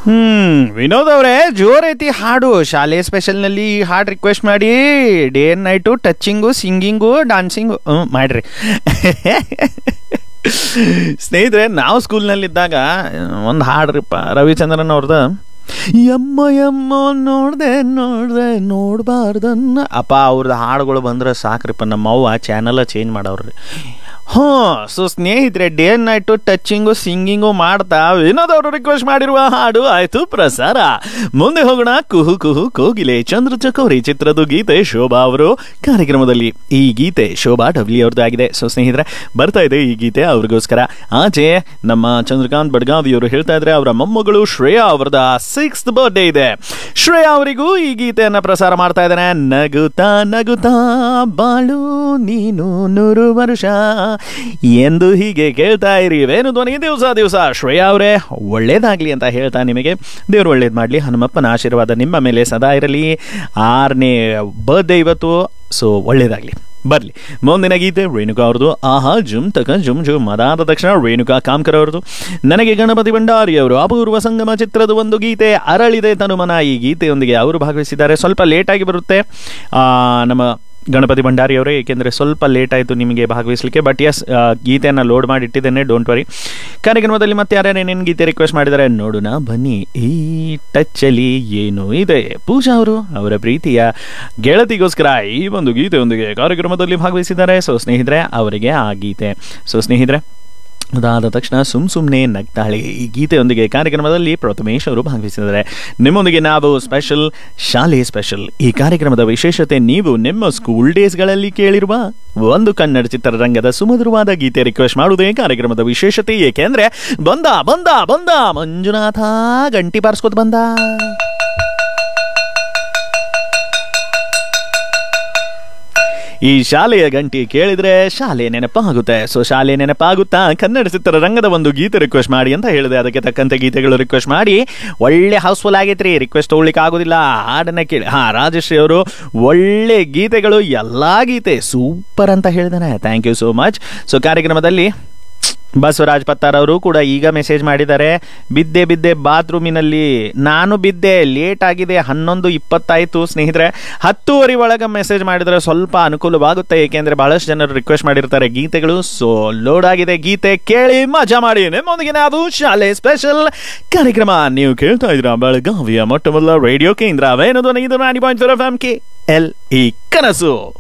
ಹ್ಮ್ ವಿನೋದ್ ಅವರೇ ಜೋರೈತಿ ಹಾಡು ಶಾಲೆ ಸ್ಪೆಷಲ್ನಲ್ಲಿ ಈ ಹಾಡು ರಿಕ್ವೆಸ್ಟ್ ಮಾಡಿ day and night touching singing dancing ಹ್ಞೂ ಮಾಡ್ರಿ ಸ್ನೇಹಿತರೆ ನಾವು ಸ್ಕೂಲ್ನಲ್ಲಿದ್ದಾಗ ಒಂದು ಹಾಡ್ರಿಪ್ಪ ರವಿಚಂದ್ರನ್ ಅವ್ರದ್ದು ಯಮ್ಮ ಯಮ್ಮ ನೋಡ್ದೆ ನೋಡ್ದೆ ನೋಡಬಾರ್ದನ್ನ ಅಪ್ಪ ಅವ್ರದ್ದು ಹಾಡುಗಳು ಬಂದ್ರೆ ಸಾಕ್ರಿಪ್ಪ ನಮ್ಮ ಅವ್ವ ಚಾನಲ ಚೇಂಜ್ ಮಾಡವ್ರಿ ಹ್ಞೂ ಸೊ ಸ್ನೇಹಿತರೆ day and night touching singing ಮಾಡ್ತಾ ವಿನೋದ್ ಅವರು ರಿಕ್ವೆಸ್ಟ್ ಮಾಡಿರುವ ಹಾಡು ಆಯ್ತು ಪ್ರಸಾರ ಮುಂದೆ ಹೋಗೋಣ ಕುಹು ಕುಹು ಕೋಗಿಲೆ ಚಂದ್ರ ಚಕೋರಿ ಚಿತ್ರದ ಗೀತೆ ಶೋಭಾ ಅವರು ಕಾರ್ಯಕ್ರಮದಲ್ಲಿ ಈ ಗೀತೆ ಶೋಭಾ ಡಬ್ಲಿ ಅವ್ರದ್ದು ಆಗಿದೆ ಸೊ ಸ್ನೇಹಿತರೆ ಬರ್ತಾ ಇದೆ ಈ ಗೀತೆ ಅವ್ರಿಗೋಸ್ಕರ ಆಚೆ ನಮ್ಮ ಚಂದ್ರಕಾಂತ್ ಬಡ್ಗಾವಿ ಅವರು ಹೇಳ್ತಾ ಇದ್ರೆ ಅವರ ಮೊಮ್ಮಗಳು ಶ್ರೇಯಾ ಅವರದ ಸಿಕ್ಸ್ತ್ ಬರ್ಡೇ ಇದೆ ಶ್ರೇಯಾ ಅವರಿಗೂ ಈ ಗೀತೆಯನ್ನ ಪ್ರಸಾರ ಮಾಡ್ತಾ ಇದ್ದಾನೆ ನಗುತ್ತಾ ನಗುತ್ತಾ ಬಾಳು ನೀನು ನೂರು ವರ್ಷ ಎಂದು ಹೀಗೆ ಕೇಳ್ತಾ ಇರಿ ವೇಣು ಧ್ವನಿ ದಿವಸ ದಿವಸ ಶ್ರೇಯಾ ಅವರೇ ಒಳ್ಳೇದಾಗ್ಲಿ ಅಂತ ಹೇಳ್ತಾ ನಿಮಗೆ ದೇವ್ರು ಒಳ್ಳೇದು ಮಾಡಲಿ ಹನುಮಪ್ಪನ ಆಶೀರ್ವಾದ ನಿಮ್ಮ ಮೇಲೆ ಸದಾ ಇರಲಿ ಆರನೇ ಬರ್ಡೇ ಇವತ್ತು ಸೊ ಒಳ್ಳೇದಾಗ್ಲಿ ಬರ್ಲಿ ಮುಂದಿನ ಗೀತೆ ರೇಣುಕಾ ಅವ್ರದ್ದು ಆಹಾ ಜುಮ್ ತಕ ಜುಮ್ ಜುಮ್ ಅದಾದ ತಕ್ಷಣ ರೇಣುಕಾ ಕಾಮ್ಕರ್ ಅವ್ರದ್ದು ನನಗೆ ಗಣಪತಿ ಭಂಡಾರಿ ಅವರು ಅಪೂರ್ವ ಸಂಗಮ ಚಿತ್ರದ ಒಂದು ಗೀತೆ ಅರಳಿದೆ ತನುಮನ ಈ ಗೀತೆಯೊಂದಿಗೆ ಅವರು ಭಾಗವಹಿಸಿದ್ದಾರೆ ಸ್ವಲ್ಪ ಲೇಟಾಗಿ ಬರುತ್ತೆ ಆ, ನಮ್ಮ ಗಣಪತಿ ಭಂಡಾರಿ ಅವರೇ ಏಕೆಂದರೆ ಸ್ವಲ್ಪ ಲೇಟ್ ಆಯಿತು ನಿಮಗೆ ಭಾಗವಹಿಸಲಿಕ್ಕೆ ಬಟ್ ಎಸ್ ಗೀತೆಯನ್ನು ಲೋಡ್ ಮಾಡಿ ಇಟ್ಟಿದ್ದೇನೆ ಡೋಂಟ್ ವರಿ ಕಾರ್ಯಕ್ರಮದಲ್ಲಿ ಮತ್ತೆ ಯಾರ್ಯಾರೇನೇನು ಗೀತೆ ರಿಕ್ವೆಸ್ಟ್ ಮಾಡಿದ್ದಾರೆ ನೋಡೋಣ ಬನ್ನಿ ಈ ಟಚ್ಚಲ್ಲಿ ಏನು ಇದೆ ಪೂಜಾ ಅವರು ಅವರ ಪ್ರೀತಿಯ ಗೆಳತಿಗೋಸ್ಕರ ಈ ಒಂದು ಗೀತೆಯೊಂದಿಗೆ ಕಾರ್ಯಕ್ರಮದಲ್ಲಿ ಭಾಗವಹಿಸಿದ್ದಾರೆ ಸೊ ಸ್ನೇಹಿತರೆ ಅವರಿಗೆ ಆ ಗೀತೆ ಸೊ ಸ್ನೇಹಿತರೆ ಅದಾದ ತಕ್ಷಣ ಸುಮ್ ಸುಮ್ಮನೆ ನಗ್ತಾಳೆ ಈ ಗೀತೆಯೊಂದಿಗೆ ಕಾರ್ಯಕ್ರಮದಲ್ಲಿ ಪ್ರಥಮೇಶ್ ಅವರು ಭಾಗವಹಿಸಿದ್ದಾರೆ ನಿಮ್ಮೊಂದಿಗೆ ನಾವು ಸ್ಪೆಷಲ್ ಶಾಲೆ ಸ್ಪೆಷಲ್ ಈ ಕಾರ್ಯಕ್ರಮದ ವಿಶೇಷತೆ ನೀವು ನಿಮ್ಮ ಸ್ಕೂಲ್ ಡೇಸ್ಗಳಲ್ಲಿ ಕೇಳಿರುವ ಒಂದು ಕನ್ನಡ ಚಿತ್ರರಂಗದ ಸುಮಧುರವಾದ ಗೀತೆ ರಿಕ್ವೆಸ್ಟ್ ಮಾಡುವುದೇ ಕಾರ್ಯಕ್ರಮದ ವಿಶೇಷತೆ ಏಕೆಂದ್ರೆ ಬಂದ ಬಂದ ಬಂದ ಮಂಜುನಾಥ ಗಂಟಿ ಬಾರಿಸ್ಕೊತ ಬಂದ ಈ ಶಾಲೆಯ ಗಂಟಿ ಕೇಳಿದ್ರೆ ಶಾಲೆ ನೆನಪಾಗುತ್ತೆ ಸೊ ಶಾಲೆ ನೆನಪಾಗುತ್ತಾ ಕನ್ನಡ ಚಿತ್ರರಂಗದ ಒಂದು ಗೀತೆ ರಿಕ್ವೆಸ್ಟ್ ಮಾಡಿ ಅಂತ ಹೇಳಿದೆ ಅದಕ್ಕೆ ತಕ್ಕಂತೆ ಗೀತೆಗಳು ರಿಕ್ವೆಸ್ಟ್ ಮಾಡಿ ಒಳ್ಳೆ ಹೌಸ್ಫುಲ್ ಆಗೈತ್ರಿ ರಿಕ್ವೆಸ್ಟ್ ತೊಗೊಳ್ಳಿಕ್ಕೆ ಆಗೋದಿಲ್ಲ ಹಾಡನ್ನ ಕೇಳಿ ಹಾ ರಾಜಶ್ರೀ ಅವರು ಒಳ್ಳೆ ಗೀತೆಗಳು ಎಲ್ಲಾ ಗೀತೆ ಸೂಪರ್ ಅಂತ ಹೇಳಿದಾನೆ thank you so much so ಕಾರ್ಯಕ್ರಮದಲ್ಲಿ ಬಸವರಾಜ್ ಪತ್ತಾರ್ ಅವರು ಕೂಡ ಈಗ ಮೆಸೇಜ್ ಮಾಡಿದ್ದಾರೆ ಬಿದ್ದೆ ಬಿದ್ದೆ ಬಾತ್ರೂಮಿನಲ್ಲಿ ನಾನು ಬಿದ್ದೆ ಲೇಟ್ ಆಗಿದೆ ಹನ್ನೊಂದು ಇಪ್ಪತ್ತಾಯಿತು ಸ್ನೇಹಿತರೆ ಹತ್ತುವರೆ ಒಳಗೆ ಮೆಸೇಜ್ ಮಾಡಿದರೆ ಸ್ವಲ್ಪ ಅನುಕೂಲವಾಗುತ್ತೆ ಏಕೆಂದರೆ ಬಹಳಷ್ಟು ಜನರು ರಿಕ್ವೆಸ್ಟ್ ಮಾಡಿರ್ತಾರೆ ಗೀತೆಗಳು ಸೊ ಲೋಡ್ ಆಗಿದೆ ಗೀತೆ ಕೇಳಿ ಮಜಾ ಮಾಡಿ ನಿಮ್ಮೊಂದಿಗೆ ಅದು ಶಾಲೆ ಸ್ಪೆಷಲ್ ಕಾರ್ಯಕ್ರಮ ನೀವು ಕೇಳ್ತಾ ಇದ್ದೀರಾ ಬೆಳಗಾವಿಯ ಮೊಟ್ಟ ಮೊದಲ ರೇಡಿಯೋ ಕೇಂದ್ರ ವೇಣು ಧ್ವನಿ ಇದು ನಾಡಿ point F M K L E ಕನಸು